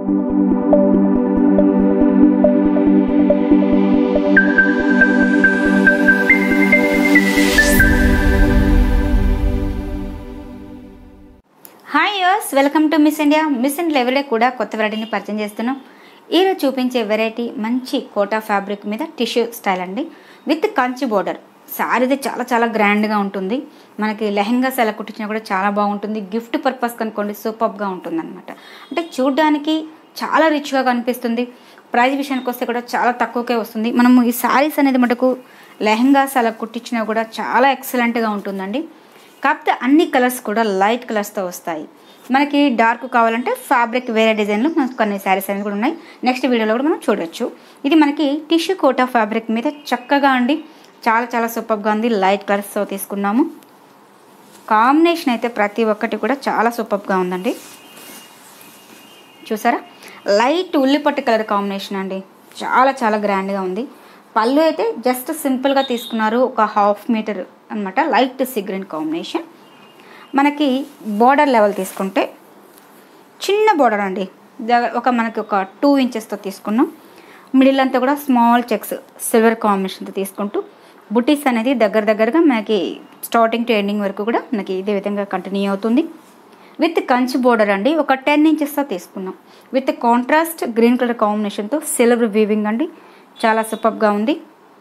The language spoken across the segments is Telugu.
హాయ్ యోస్ welcome to miss India miss India everyday కూడా కొత్త వెరైటీని పరిచయం చేస్తున్నాం ఈరోజు చూపించే వెరైటీ మంచి కోటా ఫ్యాబ్రిక్ మీద టిష్యూ స్టైల్ అండి విత్ కంచి బోర్డర్ శారీది చాలా చాలా గ్రాండ్గా ఉంటుంది మనకి లెహెంగాస్ ఎలా కుట్టించినా కూడా చాలా బాగుంటుంది గిఫ్ట్ పర్పస్ కనుకోండి సూపర్గా ఉంటుంది అనమాట అంటే చూడ్డానికి చాలా రిచ్గా కనిపిస్తుంది ప్రైస్ విషయానికి వస్తే కూడా చాలా తక్కువకే వస్తుంది మనము ఈ శారీస్ అనేది మటుకు లెహెంగాస్ అలా కుట్టించినా కూడా చాలా ఎక్సలెంట్గా ఉంటుందండి కాకపోతే అన్ని కలర్స్ కూడా లైట్ కలర్స్తో వస్తాయి మనకి డార్క్ కావాలంటే ఫ్యాబ్రిక్ వేరే డిజైన్లో మనకు కొన్ని శారీస్ అనేవి కూడా ఉన్నాయి నెక్స్ట్ వీడియోలో కూడా మనం చూడొచ్చు ఇది మనకి టిష్యూ కోటా ఫ్యాబ్రిక్ మీద చక్కగా అండి చాలా చాలా సూపర్గా ఉంది లైట్ కలర్స్తో తీసుకున్నాము కాంబినేషన్ అయితే ప్రతి ఒక్కటి కూడా చాలా సూపర్గా ఉందండి చూసారా లైట్ ఉల్లిపట్టు కలర్ కాంబినేషన్ అండి చాలా చాలా గ్రాండ్గా ఉంది పళ్ళు అయితే జస్ట్ సింపుల్గా తీసుకున్నారు ఒక హాఫ్ మీటర్ అనమాట లైట్ సిగ్రీన్ కాంబినేషన్ మనకి బోర్డర్ లెవెల్ తీసుకుంటే చిన్న బోర్డర్ అండి దగ్గ- ఒక మనకి ఒక టూ ఇంచెస్తో తీసుకున్నాం మిడిల్ అంతా కూడా స్మాల్ చెక్స్ సిల్వర్ కాంబినేషన్తో తీసుకుంటూ బుటీస్ అనేది దగ్గర దగ్గరగా మనకి స్టార్టింగ్ టు ఎండింగ్ వరకు కూడా మనకి ఇదే విధంగా కంటిన్యూ అవుతుంది విత్ కంచి బోర్డర్ అండి ఒక టెన్ ఇంచెస్తో తీసుకున్నాం విత్ కాంట్రాస్ట్ గ్రీన్ కలర్ కాంబినేషన్తో సిల్వర్ వీవింగ్ అండి చాలా సూపర్గా ఉంది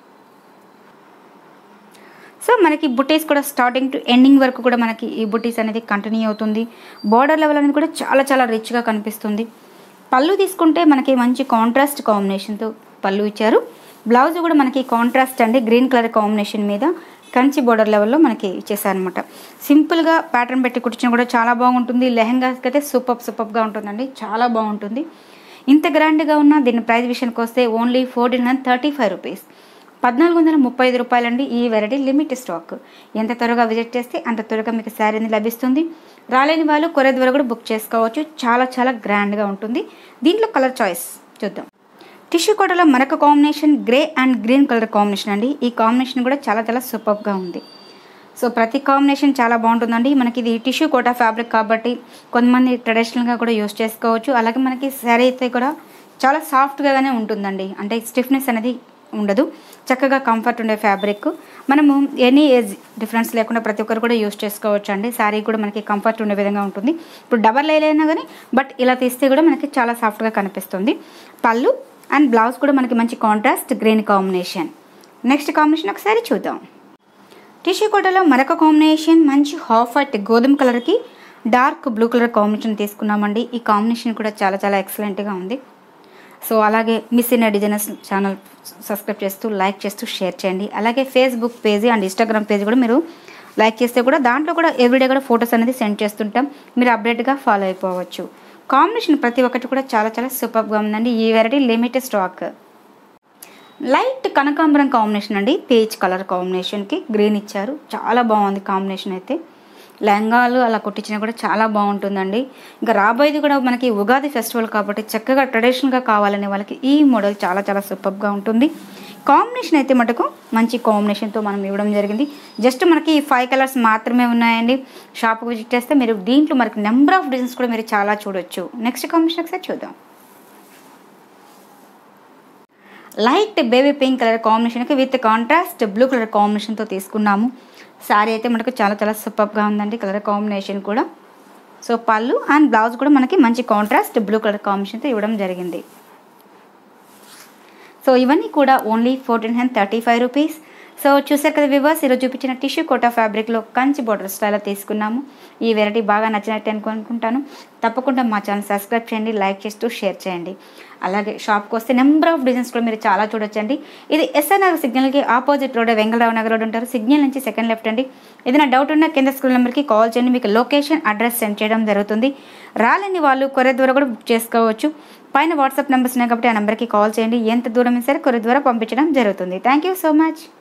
సో మనకి బుటీస్ కూడా స్టార్టింగ్ టు ఎండింగ్ వరకు కూడా మనకి ఈ బుటీస్ అనేది కంటిన్యూ అవుతుంది బార్డర్ లెవెల్ అనేది కూడా చాలా చాలా రిచ్గా కనిపిస్తుంది పళ్ళు తీసుకుంటే మనకి మంచి కాంట్రాస్ట్ కాంబినేషన్తో పళ్ళు ఇచ్చారు బ్లౌజ్ కూడా మనకి కాంట్రాస్ట్ అండి గ్రీన్ కలర్ కాంబినేషన్ మీద కంచి బోర్డర్ లెవెల్లో మనకి ఇచ్చేసారనమాట సింపుల్గా ప్యాటర్న్ పెట్టి కుట్టించిన కూడా చాలా బాగుంటుంది లెహెంగాస్కి అయితే సూపర్ సూపర్గా ఉంటుందండి చాలా బాగుంటుంది ఇంత గ్రాండ్గా ఉన్న దీని ప్రైస్ విషయానికి వస్తే only fourteen hundred thirty five rupees పద్నాలుగు వందల ముప్పై ఐదు రూపాయలండి ఈ వెరైటీ లిమిట్ స్టాక్ ఎంత త్వరగా విజిట్ చేస్తే అంత త్వరగా మీకు శారీ అనేది లభిస్తుంది రాలేని వాళ్ళు కొరే ద్వారా కూడా బుక్ చేసుకోవచ్చు చాలా చాలా గ్రాండ్గా ఉంటుంది దీంట్లో కలర్ చాయిస్ చూద్దాం టిష్యూ కోటలో మరొక combination grey and green colour combination అండి ఈ కాంబినేషన్ కూడా చాలా చాలా సూపర్గా ఉంది సో ప్రతి కాంబినేషన్ చాలా బాగుంటుందండి మనకి ఇది టిష్యూ కోటా ఫ్యాబ్రిక్ కాబట్టి కొంతమంది ట్రెడిషనల్గా కూడా యూస్ చేసుకోవచ్చు అలాగే మనకి శారీ అయితే కూడా చాలా సాఫ్ట్గానే ఉంటుందండి అంటే స్టిఫ్నెస్ అనేది ఉండదు చక్కగా కంఫర్ట్ ఉండే ఫ్యాబ్రిక్ మనము ఎనీ ఏజ్ డిఫరెన్స్ లేకుండా ప్రతి ఒక్కరు కూడా యూస్ చేసుకోవచ్చు అండి శారీ కూడా మనకి కంఫర్ట్ ఉండే విధంగా ఉంటుంది ఇప్పుడు డబల్ లేదైనా కానీ బట్ ఇలా తీస్తే కూడా మనకి చాలా సాఫ్ట్గా కనిపిస్తుంది పళ్ళు అండ్ బ్లౌజ్ కూడా మనకి మంచి contrast green combination next combination ఒకసారి చూద్దాం టిష్యూ కోటలో మరొక కాంబినేషన్ మంచి హాఫ్ వైట్ గోధుమ కలర్కి డార్క్ బ్లూ కలర్ కాంబినేషన్ తీసుకున్నామండి ఈ కాంబినేషన్ కూడా చాలా చాలా ఎక్సలెంట్గా ఉంది సో అలాగే miss in designers channel subscribe చేస్తూ లైక్ చేస్తూ షేర్ చేయండి అలాగే Facebook page and Instagram page కూడా మీరు లైక్ చేస్తే కూడా దాంట్లో కూడా ఎవ్రీడే కూడా ఫొటోస్ అనేది సెండ్ చేస్తుంటాం మీరు అప్డేట్గా ఫాలో అయిపోవచ్చు కాంబినేషన్ ప్రతి ఒక్కటి కూడా చాలా చాలా సూపర్గా ఉందండి ఈ వెరైటీ లిమిటెడ్ స్టాక్ లైట్ కనకాంబరం కాంబినేషన్ అండి పేజ్ కలర్ కాంబినేషన్కి గ్రీన్ ఇచ్చారు చాలా బాగుంది కాంబినేషన్ అయితే లెహంగాలు అలా కుట్టించినా కూడా చాలా బాగుంటుందండి ఇంకా రాబోయేది కూడా మనకి ఉగాది ఫెస్టివల్ కాబట్టి చక్కగా ట్రెడిషనల్గా కావాలనే వాళ్ళకి ఈ మోడల్ చాలా చాలా సూపర్గా ఉంటుంది కాంబినేషన్ అయితే మటుకు మంచి కాంబినేషన్తో మనం ఇవ్వడం జరిగింది జస్ట్ మనకి ఈ ఫైవ్ కలర్స్ మాత్రమే ఉన్నాయండి షాప్కి విజిట్ చేస్తే మీరు దీంట్లో మనకి నెంబర్ ఆఫ్ డిజైన్స్ కూడా మీరు చాలా చూడొచ్చు నెక్స్ట్ కాంబినేషన్ ఒకసారి చూద్దాం లైట్ బేబీ పింక్ కలర్ కాంబినేషన్కి విత్ కాంట్రాస్ట్ బ్లూ కలర్ కాంబినేషన్తో తీసుకున్నాము శారీ అయితే మనకు చాలా చాలా సూపర్గా ఉందండి కలర్ కాంబినేషన్ కూడా సో పళ్ళు అండ్ బ్లౌజ్ కూడా మనకి మంచి కాంట్రాస్ట్ బ్లూ కలర్ కాంబినేషన్తో ఇవ్వడం జరిగింది సో ఇవన్నీ కూడా only fourteen hundred thirty five rupees so చూసారు కదా వివర్స్ ఈరోజు చూపించిన టిష్యూ కోటా ఫ్యాబ్రిక్లో కంచి బోర్డర్ స్టైల్లో తీసుకున్నాము ఈ వెరైటీ బాగా నచ్చినట్టు అనుకుంటాను తప్పకుండా మా ఛానల్ సబ్స్క్రైబ్ చేయండి లైక్ చేస్తూ షేర్ చేయండి అలాగే షాప్కి వస్తే నెంబర్ ఆఫ్ డిజైన్స్ కూడా మీరు చాలా చూడొచ్చండి ఇది ఎస్ఆర్ నగర్ సిగ్నల్కి opposite road Vengalrao Nagar road ఉంటారు సిగ్నల్ నుంచి సెకండ్ లెఫ్ట్ అండి ఏదైనా డౌట్ ఉన్నా కింద స్కూల్ నెంబర్కి కాల్ చేయండి మీకు లొకేషన్ అడ్రస్ సెండ్ చేయడం జరుగుతుంది రాలేని వాళ్ళు కొరే ద్వారా కూడా బుక్ చేసుకోవచ్చు పైన వాట్సాప్ నెంబర్స్ ఉన్నాయి కాబట్టి ఆ నెంబర్కి కాల్ చేయండి ఎంత దూరం సరే కొరే ద్వారా పంపించడం జరుగుతుంది థ్యాంక్ యూ సో మచ్